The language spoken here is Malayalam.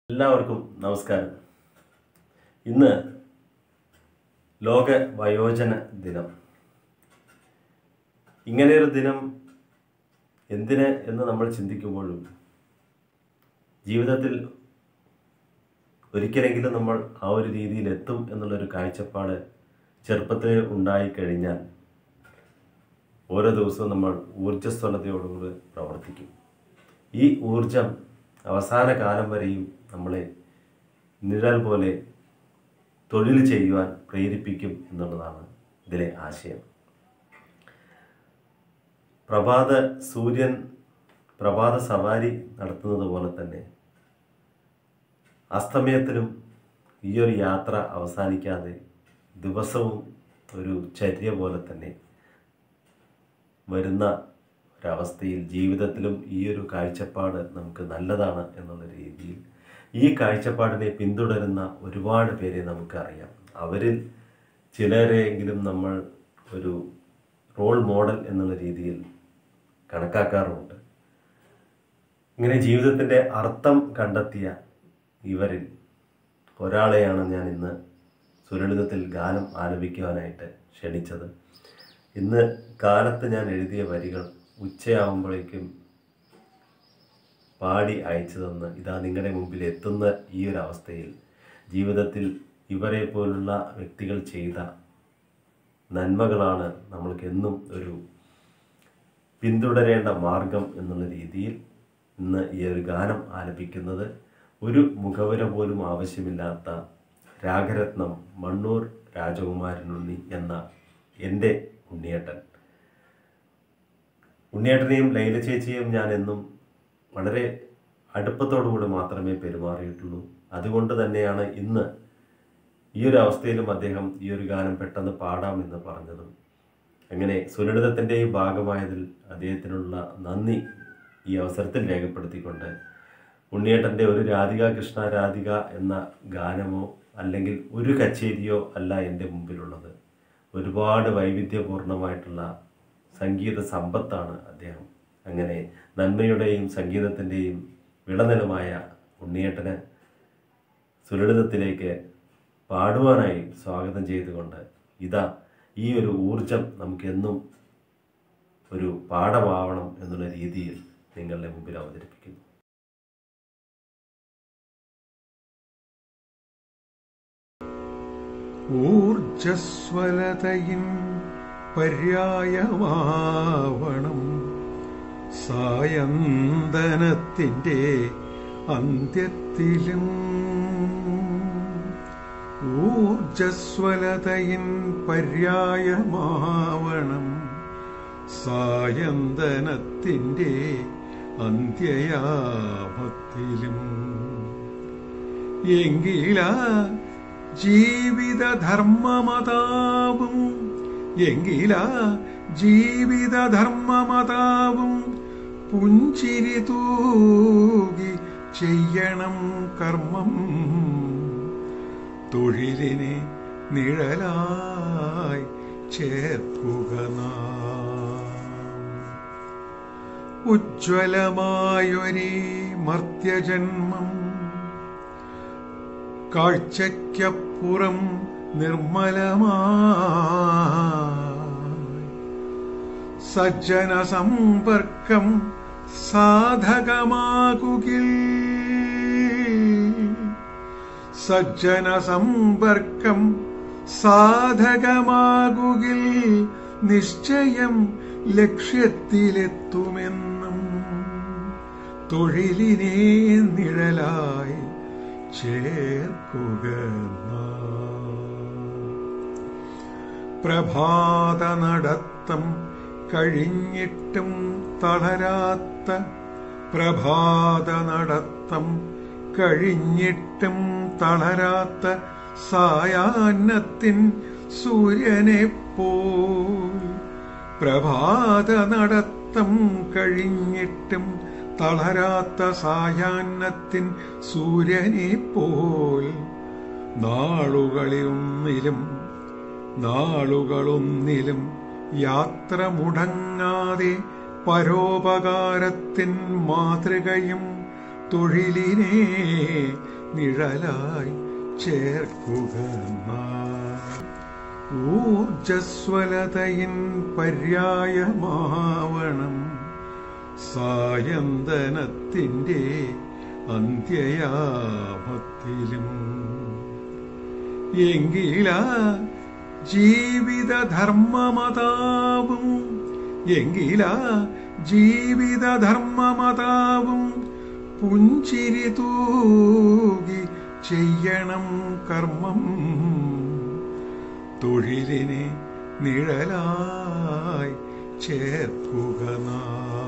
എല്ലാവർക്കും നമസ്കാരം ഇന്ന് ലോക വയോജന ദിനം ഇങ്ങനെയൊരു ദിനം എന്തിന് എന്ന് നമ്മൾ ചിന്തിക്കുമ്പോഴും ജീവിതത്തിൽ ഒരിക്കലെങ്കിലും നമ്മൾ ആ ഒരു രീതിയിൽ എത്തും എന്നുള്ളൊരു കാഴ്ചപ്പാട് ചെറുപ്പത്തിൽ ഉണ്ടായിക്കഴിഞ്ഞാൽ ഓരോ ദിവസവും നമ്മൾ ഊർജ്ജസ്വലതയോടുകൂടി പ്രവർത്തിക്കും ഈ ഊർജം അവസാന കാലം വരെയും നമ്മളെ നിഴൽ പോലെ തൊഴിൽ ചെയ്യുവാൻ പ്രേരിപ്പിക്കും എന്നുള്ളതാണ് ഇതിലെ ആശയം പ്രഭാത സൂര്യൻ പ്രഭാത സവാരി നടത്തുന്നത് പോലെ തന്നെ അസ്തമയത്തിലും ഈ ഒരു യാത്ര അവസാനിക്കാതെ ദിവസവും ഒരു ചര്യ പോലെ തന്നെ വരുന്ന ഒരവസ്ഥയിൽ ജീവിതത്തിലും ഈ ഒരു കാഴ്ചപ്പാട് നമുക്ക് നല്ലതാണ് എന്നുള്ള രീതിയിൽ ഈ കാഴ്ചപ്പാടിനെ പിന്തുടരുന്ന ഒരുപാട് പേരെ നമുക്കറിയാം അവരിൽ ചിലരെയെങ്കിലും നമ്മൾ ഒരു റോൾ മോഡൽ എന്നുള്ള രീതിയിൽ കണക്കാക്കാറുമുണ്ട് ഇങ്ങനെ ജീവിതത്തിൻ്റെ അർത്ഥം കണ്ടെത്തിയ ഇവരിൽ ഒരാളെയാണ് ഞാൻ ഇന്ന് സുരളിതത്തിൽ ഗാനം ആലപിക്കുവാനായിട്ട് ക്ഷണിച്ചത് ഇന്ന് കാലത്ത് ഞാൻ എഴുതിയ വരികൾ ഉച്ചയാവുമ്പോഴേക്കും പാടി അയച്ചു തന്ന് ഇതാ നിങ്ങളുടെ മുമ്പിൽ എത്തുന്ന ഈ ഒരു അവസ്ഥയിൽ ജീവിതത്തിൽ ഇവരെ പോലുള്ള വ്യക്തികൾ ചെയ്ത നന്മകളാണ് നമ്മൾക്ക് എന്നും ഒരു പിന്തുടരേണ്ട മാർഗം എന്നുള്ള രീതിയിൽ ഇന്ന് ഈ ഒരു ഗാനം ആലപിക്കുന്നത് ഒരു മുഖവര പോലും ആവശ്യമില്ലാത്ത രാഗരത്നം മണ്ണൂർ രാജകുമാരനുണ്ണി എന്ന എൻ്റെ ഉണ്ണിയേട്ടൻ ഉണ്ണിയേട്ടനെയും ലൈല ചേച്ചിയും ഞാൻ എന്നും വളരെ അടുപ്പത്തോടുകൂടി മാത്രമേ പെരുമാറിയിട്ടുള്ളൂ അതുകൊണ്ട് തന്നെയാണ് ഇന്ന് ഈ ഒരു അവസ്ഥയിലും അദ്ദേഹം ഈ ഒരു ഗാനം പെട്ടെന്ന് പാടാമെന്ന് പറഞ്ഞതും അങ്ങനെ സുലളിതത്തിൻ്റെയും ഭാഗമായതിൽ അദ്ദേഹത്തിനുള്ള നന്ദി ഈ അവസരത്തിൽ രേഖപ്പെടുത്തിക്കൊണ്ട് ഉണ്ണിയേട്ടൻ്റെ ഒരു രാധിക കൃഷ്ണ രാധിക എന്ന ഗാനമോ അല്ലെങ്കിൽ ഒരു കച്ചേരിയോ അല്ല എൻ്റെ മുമ്പിലുള്ളത് ഒരുപാട് വൈവിധ്യപൂർണമായിട്ടുള്ള സംഗീത സമ്പത്താണ് അദ്ദേഹം അങ്ങനെ നന്മയുടെയും സംഗീതത്തിൻ്റെയും വിളനിലമായ ഉണ്ണിയേട്ടന് സുലളിതത്തിലേക്ക് പാടുവാനായി സ്വാഗതം ചെയ്തുകൊണ്ട് ഇതാ ഈ ഒരു ഊർജം നമുക്കെന്നും ഒരു പാഠമാവണം എന്നുള്ള രീതിയിൽ നിങ്ങളുടെ മുമ്പിൽ അവതരിപ്പിക്കുന്നു ഊർജസ്വലതയിൻ പര്യായമാവണം സായന്തനത്തിൻ്റെ അന്ത്യത്തിലും ഊർജസ്വലതയിൻ പര്യായമാവണം സായന്തനത്തിൻ്റെ അന്ത്യയാമത്തിലും എങ്കില ജീവിതധർമ്മമതാവും എങ്കില ജീവിതധർമ്മമതാവും പുഞ്ചിരി തൂകി ചെയ്യണം കർമ്മം തൊഴിലിനെ നിഴലായി ചേർക്കുക നാം ഉജ്ജ്വലമായൊരേ മർത്യജന്മം കാഴ്ചയ്ക്കപ്പുറം നിർമ്മലമായി സജ്ജന സമ്പർക്കം സാധകമാകുകിൽ സജ്ജന സമ്പർക്കം സാധകമാകുകിൽ നിശ്ചയം ലക്ഷ്യത്തിലെത്തുമെന്നും തൊഴിലിനെ നിഴലായി ചേർക്കുക പ്രഭാത നടത്തം കഴിഞ്ഞിട്ടും തളരാത്ത പ്രഭാത നടത്തം കഴിഞ്ഞിട്ടും തളരാത്ത സായാഹ്നത്തിൻ സൂര്യനെ പോൽ പ്രഭാത നടത്തം കഴിഞ്ഞിട്ടും തളരാത്ത സായാഹ്നത്തിൻ സൂര്യനെ പോൽ നാളുകളിലൊന്നിലും നാളുകളൊന്നിലും യാത്ര മുടങ്ങാതെ പരോപകാരത്തിൻ മാതൃകയും തൊഴിലിനെ നിഴലായി ചേർക്കുക നാം. ഊർജസ്വലതയിൻ പര്യായമാവണം സായന്തനത്തിൻ്റെ അന്ത്യയാമത്തിലും എങ്കില ജീവിതധർമ്മമതാവും എങ്കില ജീവിതധർമ്മമതാവും പുഞ്ചിരി തൂകി ചെയ്യണം കർമ്മം തൊഴിലിനെ നിഴലായി ചേർക്കുക നാം